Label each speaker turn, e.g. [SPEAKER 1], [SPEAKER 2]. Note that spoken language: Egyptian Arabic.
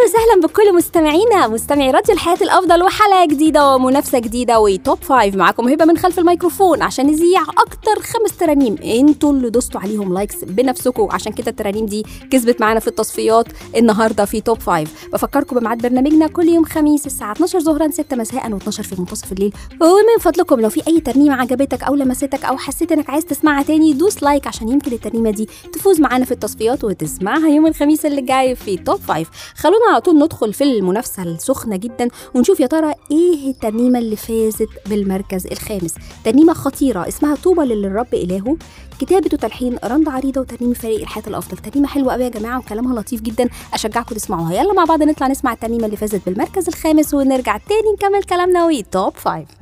[SPEAKER 1] وسهلا بكل مستمعينا مستمعي راديو الحياة الأفضل وحلقة جديدة ومنافسة جديدة وتوب فايف معاكم هبة من خلف الميكروفون عشان نذيع أكتر خمس ترانيم انتوا اللي دوستوا عليهم لايكس بنفسكم عشان كده الترانيم دي كسبت معانا في التصفيات النهاردة في توب فايف بفكركم بميعاد برنامجنا كل يوم خميس الساعة 12 ظهرا 6 مساء و12 في منتصف الليل ومن فضلكم لو في أي ترنيمة عجبتك أو لمستك أو حسيت إنك عايز تسمعها تاني دوس لايك عشان يمكن الترنيمة دي تفوز معانا في التصفيات وتسمعها يوم الخميس اللي جاي في توب فايف خلونا على طول ندخل في المنافسة السخنة جدا ونشوف يا ترى ايه الترنيمة اللي فازت بالمركز الخامس ترنيمة خطيرة اسمها طوبى للرب إلهه كتابة وتلحين رندا عريضة وترنيم فريق الحياة الأفضل ترنيمة حلوة قوي يا جماعة وكلامها لطيف جدا أشجعكم تسمعوها يلا مع بعض نطلع نسمع الترنيمة اللي فازت بالمركز الخامس ونرجع تاني نكمل كلامنا وتوب فايف